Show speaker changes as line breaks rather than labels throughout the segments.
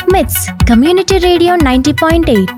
మిట్స్ community radio ninety point eight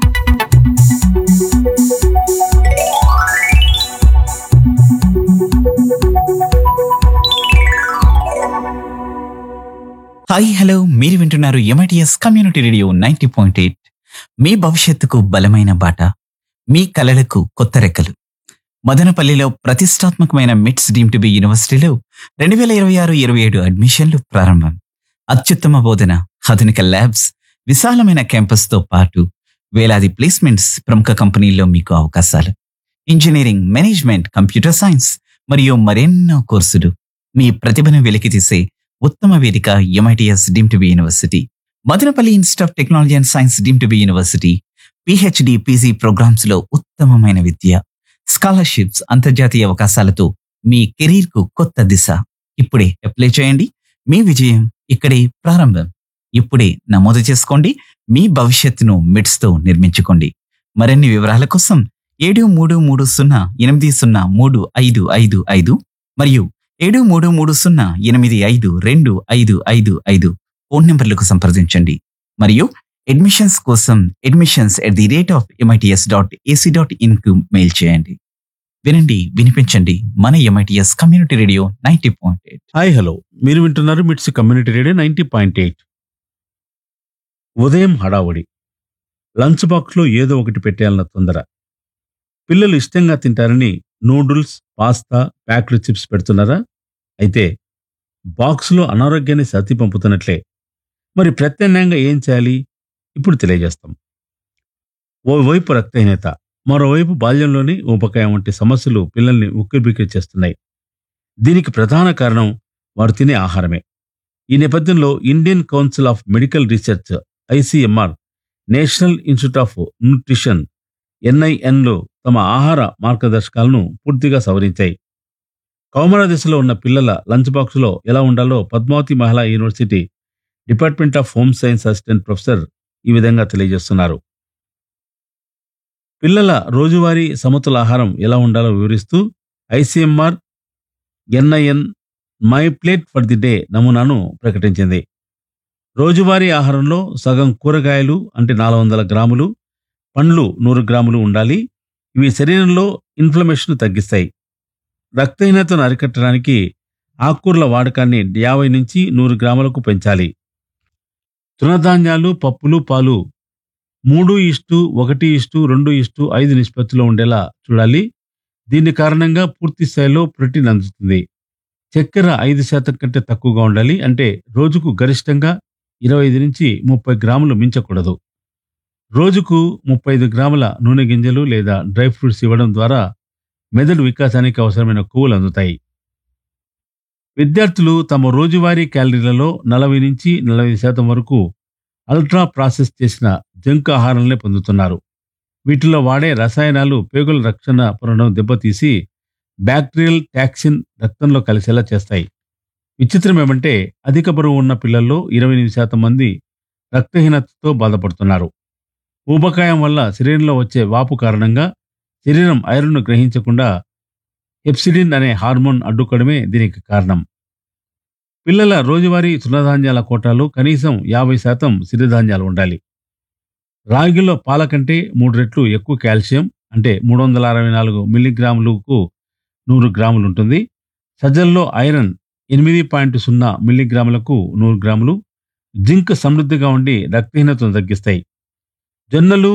hi hello మీరు వింటున్నారు MITS community radio ninety point eight మీ భవిష్యత్తుకు బలమైన బాట మీ కలలకు కొత్త రెక్కలు మదనపల్లిలో ప్రతిష్టాత్మకమైన మిట్స్ డీమ్ టు బి యూనివర్సిటీలో రెండు వేల ఇరవై ఆరు ఇరవై ఏడు అడ్మిషన్లు ప్రారంభం అత్యుత్తమ బోధన ఆధునిక ల్యాబ్స్ విశాలమైన క్యాంపస్తో పాటు వేలాది ప్లేస్మెంట్స్ ప్రముఖ కంపెనీల్లో మీకు అవకాశాలు ఇంజనీరింగ్ మేనేజ్మెంట్ కంప్యూటర్ సైన్స్ మరియు మరెన్నో కోర్సులు మీ ప్రతిభను వెలికితీసే ఉత్తమ వేదిక MITS deem to be university Madanapalle institute of technology and science deem to be university PhD PG programmes లో ఉత్తమమైన విద్య స్కాలర్షిప్స్ అంతర్జాతీయ అవకాశాలతో మీ కెరీర్ కు కొత్త దిశ ఇప్పుడే అప్లై చేయండి మీ విజయం ఇక్కడే ప్రారంభం ఇప్పుడే నమోదు చేసుకోండి మీ భవిష్యత్తును మిడ్స్ తో నిర్మించుకోండి మరిన్ని వివరాల కోసం ఏడు మూడు మూడు సున్నా ఎనిమిది సున్నా మూడు ఐదు ఐదు ఐదు మరియు ఏడు మూడు మూడు సున్నా ఎనిమిది ఐదు రెండు ఐదు ఐదు ఐదు ఫోన్ నంబర్లకు సంప్రదించండి మరియు అడ్మిషన్స్ కోసం admissions at the rate of MITS dot AC dot ఇన్కు మెయిల్ చేయండి వినండి వినిపించండి మన MITS community radio ninety point eight
hi hello మీరు వింటున్నారు MITS community radio ninety point eight ఉదయం హడావుడి లంచ్ బాక్స్లో ఏదో ఒకటి పెట్టేయాలన్న తొందర పిల్లలు ఇష్టంగా తింటారని నూడిల్స్ పాస్తా ప్యాక్డ్ చిప్స్ పెడుతున్నారా అయితే బాక్స్లో అనారోగ్యాన్ని సర్ది పంపుతున్నట్లే మరి ప్రత్యామ్నాయంగా ఏం చేయాలి ఇప్పుడు తెలియజేస్తాం ఓవైపు రక్తహీనత మరోవైపు బాల్యంలోని ఊబకాయం వంటి సమస్యలు పిల్లల్ని ఉక్కిరిబిక్కిరి చేస్తున్నాయి దీనికి ప్రధాన కారణం వారు తినే ఆహారమే ఈ నేపథ్యంలో Indian council of medical research ICMR national institute of nutrition ఎన్ఐఎన్లో తమ ఆహార మార్గదర్శకాలను పూర్తిగా సవరించాయి కౌమార దశలో ఉన్న పిల్లల లంచ్ బాక్స్లో ఎలా ఉండాలో Padmavati Mahila university department of home science assistant professor ఈ విధంగా తెలియజేస్తున్నారు పిల్లల రోజువారీ సమతుల ఆహారం ఎలా ఉండాలో వివరిస్తూ ICMR NIN my plate for the day నమూనాను ప్రకటించింది రోజువారీ ఆహారంలో సగం కూరగాయలు అంటే నాలుగు వందల గ్రాములు పండ్లు నూరు గ్రాములు ఉండాలి ఇవి శరీరంలో ఇన్ఫ్లమేషన్ తగ్గిస్తాయి రక్తహీనతను అరికట్టడానికి ఆకుకూరల వాడకాన్ని యాభై నుంచి నూరు గ్రాములకు పెంచాలి తృణధాన్యాలు పప్పులు పాలు మూడు ఇష్టు ఒకటి ఇష్టు రెండు ఇష్టు ఐదు నిష్పత్తిలో ఉండేలా చూడాలి దీని కారణంగా పూర్తి స్థాయిలో ప్రోటీన్ అందుతుంది చక్కెర ఐదు శాతం కంటే తక్కువగా ఉండాలి అంటే రోజుకు గరిష్టంగా ఇరవై ఐదు నుంచి ముప్పై గ్రాములు మించకూడదు రోజుకు ముప్పై ఐదు గ్రాముల నూనె గింజలు లేదా డ్రై ఫ్రూట్స్ ఇవ్వడం ద్వారా మెదడు వికాసానికి అవసరమైన కొవ్వులు అందుతాయి విద్యార్థులు తమ రోజువారీ క్యాలరీలలో నలభై నుంచి నలభై శాతం వరకు అల్ట్రా ప్రాసెస్ చేసిన జంక్ ఆహారాలనే పొందుతున్నారు వీటిలో వాడే రసాయనాలు పేగుల రక్షణ పొరను దెబ్బతీసి బ్యాక్టీరియల్ టాక్సిన్ రక్తంలో కలిసేలా చేస్తాయి విచిత్రం ఏమంటే అధిక బరువు ఉన్న పిల్లల్లో ఇరవై ఎనిమిది శాతం మంది రక్తహీనతతో బాధపడుతున్నారు ఊబకాయం వల్ల శరీరంలో వచ్చే వాపు కారణంగా శరీరం ఐరన్ను గ్రహించకుండా హెప్సిడిన్ అనే హార్మోన్ అడ్డుకోవడమే దీనికి కారణం పిల్లల రోజువారీ తృణధాన్యాల కోటాలో కనీసం యాభై శాతం సిరిధాన్యాలు ఉండాలి రాగిలో పాల కంటే మూడు రెట్లు ఎక్కువ కాల్షియం అంటే మూడు వందల అరవై నాలుగు మిల్లీగ్రాములకు నూరు గ్రాములు ఉంటుంది సజ్జల్లో ఐరన్ ఎనిమిది పాయింట్ సున్నా మిల్లీగ్రాములకు నూరు గ్రాములు జింక్ సమృద్ధిగా ఉండి రక్తహీనతను తగ్గిస్తాయి జొన్నలు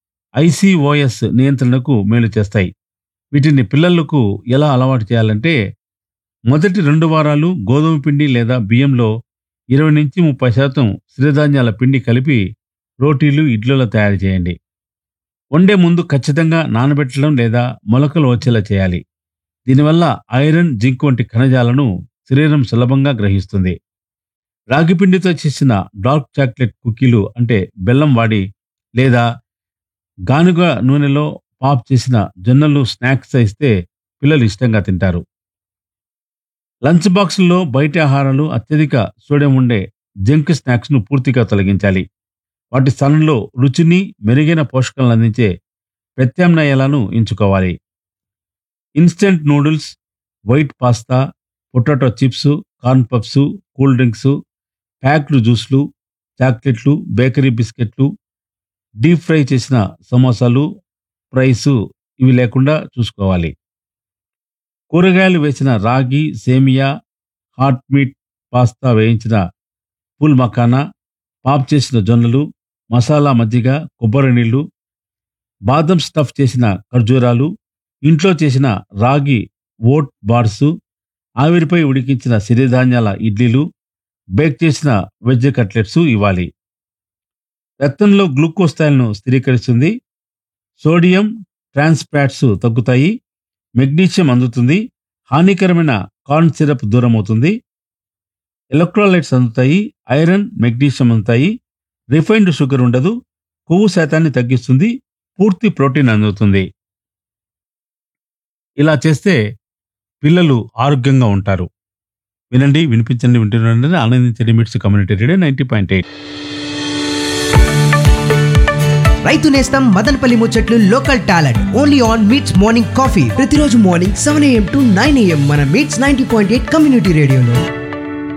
ఐసీఓఎస్ నియంత్రణకు మేలు చేస్తాయి వీటిని పిల్లలకు ఎలా అలవాటు చేయాలంటే మొదటి రెండు వారాలు గోధుమ పిండి లేదా బియ్యంలో ఇరవై నుంచి ముప్పై శాతం సిరిధాన్యాల పిండి కలిపి రోటీలు ఇడ్లీలో తయారు చేయండి వండే ముందు ఖచ్చితంగా నానబెట్టడం లేదా మొలకలు వచ్చేలా చేయాలి దీనివల్ల ఐరన్ జింక్ వంటి ఖనిజాలను శరీరం సులభంగా గ్రహిస్తుంది రాగి పిండితో చేసిన డార్క్ చాక్లెట్ కుకీలు అంటే బెల్లం వాడి లేదా గానుగ నూనెలో పాప్ చేసిన జొన్నలు స్నాక్స్ ఇస్తే పిల్లలు ఇష్టంగా తింటారు లంచ్ బాక్సుల్లో బయట ఆహారాలు అత్యధిక సోడియం ఉండే జంక్ స్నాక్స్ను పూర్తిగా తొలగించాలి వాటి స్థానంలో రుచిని మెరుగైన పోషకాలను అందించే ప్రత్యామ్నాయాలను ఎంచుకోవాలి instant noodles white pasta potato chips corn puffs cool drinks packed జ్యూస్లు చాక్లెట్లు బేకరీ బిస్కెట్లు డీప్ ఫ్రై చేసిన సమోసాలు ఫ్రైస్ ఇవి లేకుండా చూసుకోవాలి కూరగాయలు వేసిన రాగి సేమియా హాట్ మీట్ పాస్తా వేయించిన పూల్ మకానా పాప్ చేసిన జొన్నలు మసాలా మజ్జిగ కొబ్బరి నీళ్లు బాదం స్టఫ్ చేసిన ఖర్జూరాలు ఇంట్లో చేసిన రాగి ఓట్ బార్సు ఆవిరిపై ఉడికించిన సిరిధాన్యాల ఇడ్లీలు బేక్ చేసిన వెజ్ కట్లెట్స్ ఇవ్వాలి రక్తంలో గ్లూకోజ్ స్థాయిలను స్థిరీకరిస్తుంది సోడియం ట్రాన్స్పాట్స్ తగ్గుతాయి మెగ్నీషియం అందుతుంది హానికరమైన కార్న్ సిరప్ దూరం అవుతుంది ఎలక్ట్రోలైట్స్ అందుతాయి ఐరన్ మెగ్నీషియం అందుతాయి రిఫైన్డ్ షుగర్ ఉండదు కొవ్వు శాతాన్ని తగ్గిస్తుంది పూర్తి ప్రోటీన్ అందుతుంది ఇలా చేస్తే పిల్లలు ఆరోగ్యంగా ఉంటారు వినండి వినిపించండి వింటుండండి ఆనందించండి MITS community radio ninety point eight
రైతు నేస్తం మదనపల్లి ముచ్చట్లు local talent only on MITS morning coffee ప్రతిరోజు morning seven AM to nine AM మన MITS ninety point eight community రేడియోలో